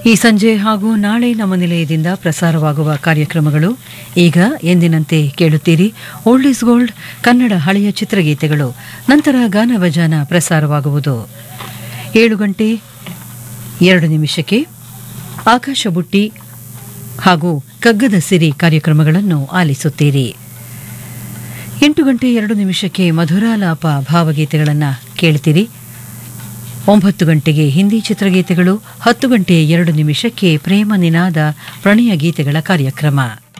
ಈ ಸಂಜೆ ಹಾಗೂ ನಾಳೆ ನಮ್ಮ ನಿಲಯದಿಂದ ಪ್ರಸಾರವಾಗುವ ಕಾರ್ಯಕ್ರಮಗಳು ಈಗ ಎಂದಿನಂತೆ ಕೇಳುತ್ತೀರಿ ಓಲ್ಡ್ ಇಸ್ ಗೋಲ್ಡ್ ಕನ್ನಡ ಹಳೆಯ ಚಿತ್ರಗೀತೆಗಳು ನಂತರ ಗಾನಭಜಾನ ಪ್ರಸಾರವಾಗುವುದು ಏಳು ಗಂಟೆ ಎರಡು ನಿಮಿಷಕ್ಕೆ ಆಕಾಶ ಬುಟ್ಟಿ ಹಾಗೂ ಕಗ್ಗದ ಸಿರಿ ಕಾರ್ಯಕ್ರಮಗಳನ್ನು ಆಲಿಸುತ್ತೀರಿ ಎಂಟು ಗಂಟೆ ಎರಡು ನಿಮಿಷಕ್ಕೆ ಮಧುರಾಲಾಪ ಭಾವಗೀತೆಗಳನ್ನು ಕೇಳ್ತೀರಿ ಒಂಬತ್ತು ಗಂಟೆಗೆ ಹಿಂದಿ ಚಿತ್ರಗೀತೆಗಳು ಹತ್ತು ಗಂಟೆ ಎರಡು ನಿಮಿಷಕ್ಕೆ ಪ್ರೇಮ ನಿನಾದ ಪ್ರಣಯ ಗೀತೆಗಳ ಕಾರ್ಯಕ್ರಮ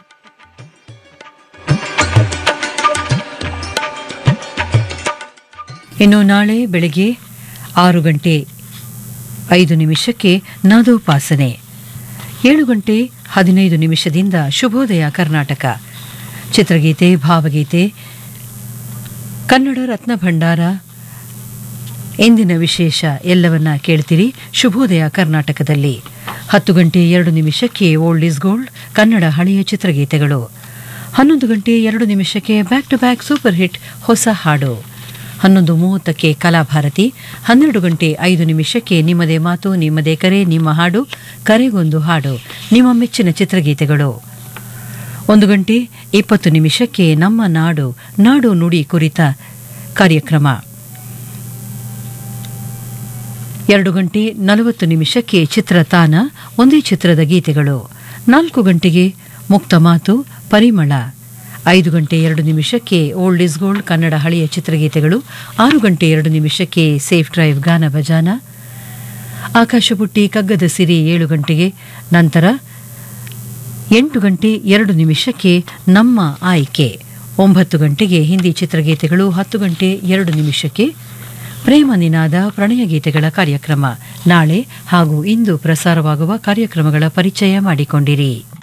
ಇನ್ನು ನಾಳೆ ಬೆಳಗ್ಗೆ ಆರು ಗಂಟೆ ಐದು ನಿಮಿಷಕ್ಕೆ ನಾದೋಪಾಸನೆ ಏಳು ಗಂಟೆ ಹದಿನೈದು ನಿಮಿಷದಿಂದ ಶುಭೋದಯ ಕರ್ನಾಟಕ ಚಿತ್ರಗೀತೆ ಭಾವಗೀತೆ ಕನ್ನಡ ರತ್ನ ಭಂಡಾರ ಎಂದಿನ ವಿಶೇಷ ಎಲ್ಲವನ್ನ ಕೇಳ್ತೀರಿ ಶುಭೋದಯ ಕರ್ನಾಟಕದಲ್ಲಿ ಹತ್ತು ಗಂಟೆ ಎರಡು ನಿಮಿಷಕ್ಕೆ ಓಲ್ಡ್ ಇಸ್ ಗೋಲ್ಡ್ ಕನ್ನಡ ಹಳೆಯ ಚಿತ್ರಗೀತೆಗಳು ಹನ್ನೊಂದು ಗಂಟೆ ಎರಡು ನಿಮಿಷಕ್ಕೆ back to back super hit ಹೊಸ ಹಾಡು ಹನ್ನೊಂದು ಮೂವತ್ತಕ್ಕೆ ಕಲಾಭಾರತಿ ಹನ್ನೆರಡು ಗಂಟೆ ಐದು ನಿಮಿಷಕ್ಕೆ ನಿಮ್ಮದೇ ಮಾತು ನಿಮ್ಮದೇ ಕರೆ ನಿಮ್ಮ ಹಾಡು ಕರೆಗೊಂದು ಹಾಡು ನಿಮ್ಮ ಮೆಚ್ಚಿನ ಚಿತ್ರಗೀತೆಗಳು ಒಂದು ಗಂಟೆ ಇಪ್ಪತ್ತು ನಿಮಿಷಕ್ಕೆ ನಮ್ಮ ನಾಡು ನಾಡು ನುಡಿ ಕುರಿತ ಕಾರ್ಯಕ್ರಮ ಎರಡು ಗಂಟೆ ನಲವತ್ತು ನಿಮಿಷಕ್ಕೆ ಚಿತ್ರತಾನ ಒಂದೇ ಚಿತ್ರದ ಗೀತೆಗಳು ನಾಲ್ಕು ಗಂಟೆಗೆ ಮುಕ್ತ ಮಾತು ಪರಿಮಳ ಐದು ಗಂಟೆ ಎರಡು ನಿಮಿಷಕ್ಕೆ ಓಲ್ಡ್ ಇಸ್ ಗೋಲ್ಡ್ ಕನ್ನಡ ಹಳೆಯ ಚಿತ್ರಗೀತೆಗಳು ಆರು ಗಂಟೆ ಎರಡು ನಿಮಿಷಕ್ಕೆ ಸೇಫ್ ಡ್ರೈವ್ ಗಾನ ಭಜಾನ ಆಕಾಶಪುಟ್ಟಿ ಕಗ್ಗದ ಸಿರಿ ಏಳು ಗಂಟೆಗೆ ನಂತರ ಎಂಟು ಗಂಟೆ ಎರಡು ನಿಮಿಷಕ್ಕೆ ನಮ್ಮ ಆಯ್ಕೆ ಒಂಬತ್ತು ಗಂಟೆಗೆ ಹಿಂದಿ ಚಿತ್ರಗೀತೆಗಳು ಹತ್ತು ಗಂಟೆ ಎರಡು ನಿಮಿಷಕ್ಕೆ ಪ್ರೇಮ ನಿನಾದ ಪ್ರಣಯ ಗೀತೆಗಳ ಕಾರ್ಯಕ್ರಮ ನಾಳೆ ಹಾಗೂ ಇಂದು ಪ್ರಸಾರವಾಗುವ ಕಾರ್ಯಕ್ರಮಗಳ ಪರಿಚಯ ಮಾಡಿಕೊಂಡಿರಿ